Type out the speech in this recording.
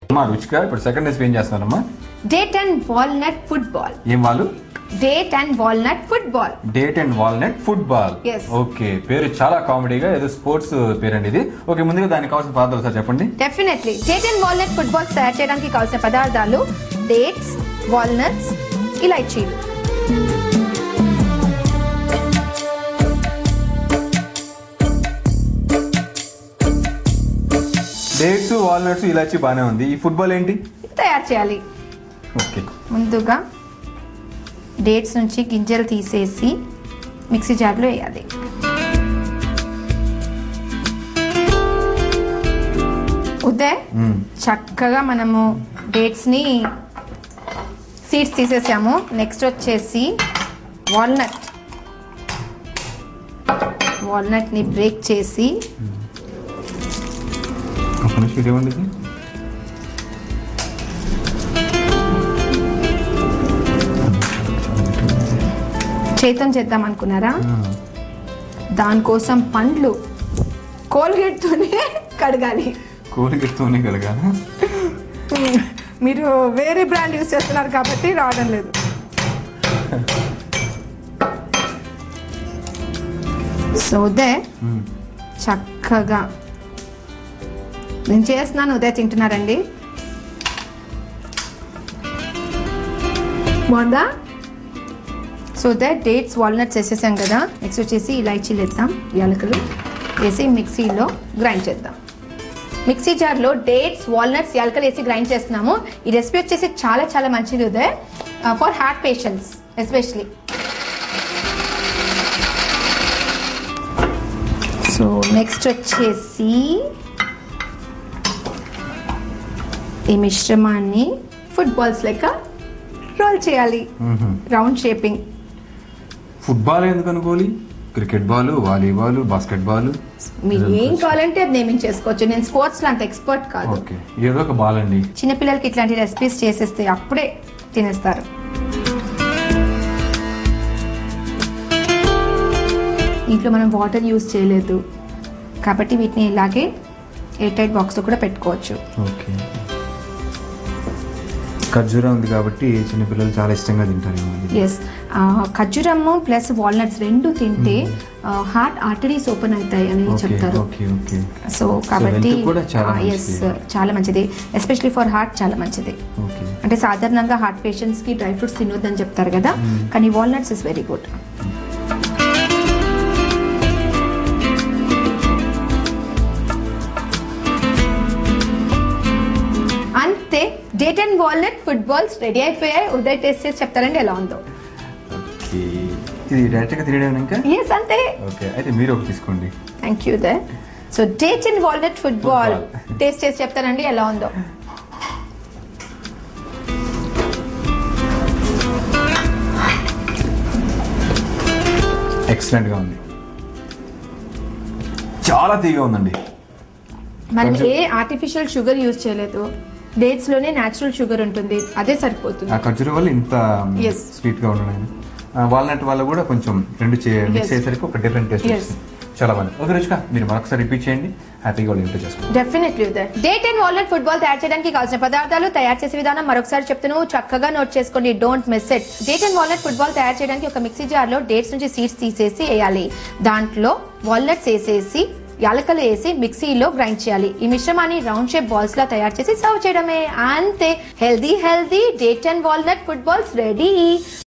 అమ్మా రుచిక ఇప్పుడు second recipe ఏం చేస్తున్నారమ్మా డేట్ అండ్ వాల్నట్ ఫుట్బాల్ ఏం వాళ్ళు date and walnut football date and walnut football Yes. Okay పేరు చాలా కామెడీగా ఏదో స్పోర్ట్స్ పేరండి ఇది ఓకే ముందుగా దానికి కావాల్సిన పదార్థాలు సార్ చెప్పండి definitely date and walnut football తయారు చేయడానికి కావాల్సిన పదార్థాలు డేట్స్ వాల్నట్స్ ఇలాచీలు డేట్స్ వాల్నట్స్ ఇలాచి బాగానే ఉంది ఈ ఫుట్బాల్ ఏంటి తయారు చేయాలి ఓకే ముందుగా డేట్స్ నుంచి గింజలు తీసేసి మిక్సీ జార్లో వేయాలి ఉదయ్ మ్మ్. చక్కగా మనము డేట్స్ని సీడ్స్ తీసేసాము నెక్స్ట్ వచ్చేసి వాల్నట్ వాల్నట్ని బ్రేక్ చేసి ఒక నిమిషం ఇది ఇవ్వండి ఇది. చేతం చేద్దాం అనుకున్నారా దానికోసం పండ్లు కోల్గేట్తోనే కడగాలి కోరికతోనే కలగా మీరు వేరే బ్రాండ్ యూస్ చేస్తున్నారు కాబట్టి రావడం లేదు సో ఉదయ్ చక్కగా నేను చేస్తున్నాను ఉదయ్ తింటున్నారండి బాగుందా సో ఉదయ్ డేట్స్ వాల్నట్స్ వేసేసాం కదా నెక్స్ట్ వచ్చేసి ఇలాచీలు వేద్దాం యాలకులు వేసి మిక్సీలో గ్రైండ్ చేద్దాం మిక్సీ జార్లో డేట్స్ వాల్నట్స్ యాలకలు వేసి గ్రైండ్ చేస్తున్నాము ఈ రెసిపీ వచ్చేసి చాలా చాలా మంచిది Uday for heart patients especially so next వచ్చేసి ఈ మిశ్రమాన్ని ఫుట్బాల్స్ లెక్క రోల్ చేయాలి రౌండ్ షేపింగ్ ఫుట్బాల్ ఎందుకు అనుకోవాలి cricket ball volleyball basketball మీరు ఏం కావాలంటే అది నేమింగ్ చేసుకోవచ్చు నేను స్పోర్ట్స్ లో అంత ఎక్స్పర్ట్ కాదు ఓకే ఏదో ఒక బాల్ అండి చిన్నపిల్లలకి ఇట్లాంటి రెసిపీస్ చేసేస్తే అప్పుడే తినేస్తారు ఇంట్లో మనం వాటర్ యూస్ చేయలేదు కాబట్టి వీటిని ఇలాగే ఎయిర్ టైట్ బాక్స్లో కూడా పెట్టుకోవచ్చు ఓకే ఖర్జూరా ఉంది కాబట్టి చిన్నపిల్లలు చాలా ఇష్టంగా తింటారు ఇది. ఎస్ ఖర్జూరము ప్లస్ వాల్నట్స్ రెండు తింటే హార్ట్ ఆర్టరీస్ ఓపెన్ అవుతాయి అని ఓకే చెప్తారు ఓకే ఓకే సో కాబట్టి health కూడా చాలా ఎస్ మంచిది. చాలా మంచిది ఎస్పెషలీ ఫర్ హార్ట్ చాలా మంచిది ఓకే అంటే సాధారణంగా హార్ట్ పేషెంట్స్ కి డ్రై ఫ్రూట్స్ తినొద్దని చెప్తారు కదా కానీ వాల్నట్స్ ఇస్ వెరీ గుడ్ అంతే date and walnut footballs ready అయిపోయాయి ఉదయ్ టేస్ట్ చేసి చెప్తారండి ఎలా ఉందో ఓకే ఇది డైరెక్ట్గా తినడం ఇంకా ఎస్ అంతే ఓకే అయితే మీరు ఒకటి తీసుకోండి thank you Uday so date and walnut football Football. Taste చేసి చెప్తారండి ఎలా ఉందో ఎక్సలెంట్గా ఉంది చాలా తీగా ఉందండి మనం కొంచెం- ఏ ఆర్టిఫిషియల్ షుగర్ యూజ్ చేయలేదు డేట్స్ లోనే న్యాచురల్ షుగర్ ఉంటుంది అదే సరిపోతుంది ఆ ఖర్జూర వల్ల ఇంత Yes. స్వీట్ గా ఉండడం వాల్నట్ వల్ల కూడా కొంచెం రెండు మిక్స్ Yes. అయ్యేసరికి ఒక డిఫరెంట్ టేస్ట్ Yes. వస్తుంది చాలా బాగుంది ఓకే రుచిక మీరు మరొకసారి రిపీట్ చేయండి హ్యాపీగా వాళ్ళు ఇంటర్ చేసుకోండి definitely date and walnut football తయారు చేయడానికి కావాల్సిన పదార్థాలు తయారు చేసే విధానం మరొకసారి చెప్తున్నాను చక్కగా నోట్ చేసుకోండి don't miss it date and walnut football తయారు చేయడానికి ఒక మిక్సీ జార్ లో డేట్స్ నుంచి సీడ్స్ తీసేసి వేయాలి దాంట్లో వాల్నట్స్ వేసేసి యాలకలు వేసి మిక్సీలో గ్రైండ్ చేయాలి ఈ మిశ్రమాన్ని రౌండ్ షేప్ బాల్స్ లా తయారు చేసి సర్వ్ చేయడమే అంతే healthy healthy date and walnut footballs ready